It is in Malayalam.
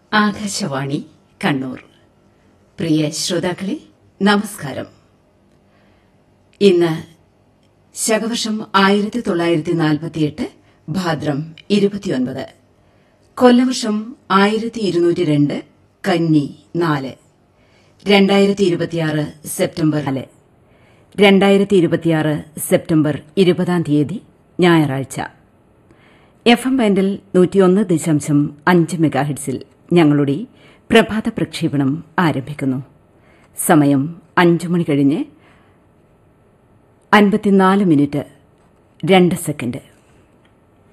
ആകാശവാണി കണ്ണൂർ പ്രിയ ശ്രോതാക്കളെ നമസ്കാരം ഇന്ന് ശകവർഷം ആയിരത്തി തൊള്ളായിരത്തി നാൽപ്പത്തിയെട്ട് ഭാദ്രം ഇരുപത്തിയൊൻപത് കൊല്ലവർഷം ആയിരത്തി ഇരുന്നൂറ്റി രണ്ട് കന്നി നാല് രണ്ടായിരത്തി ഇരുപത്തിയാറ് സെപ്റ്റംബർ നാല് രണ്ടായിരത്തി ഇരുപത്തിയാറ് സെപ്റ്റംബർ ഇരുപതാം തീയതി ഞായറാഴ്ച എഫ് എം ബാൻഡിൽ നൂറ്റിയൊന്ന് ദശാംശം അഞ്ച് മെഗാഹിറ്റ്സിൽ ഞങ്ങളുടെ പ്രഭാത പ്രക്ഷേപണം ആരംഭിക്കുന്നു സമയം അഞ്ചു മണി കഴിഞ്ഞ് അൻപത്തിനാല് മിനിറ്റ് രണ്ട് സെക്കൻഡ്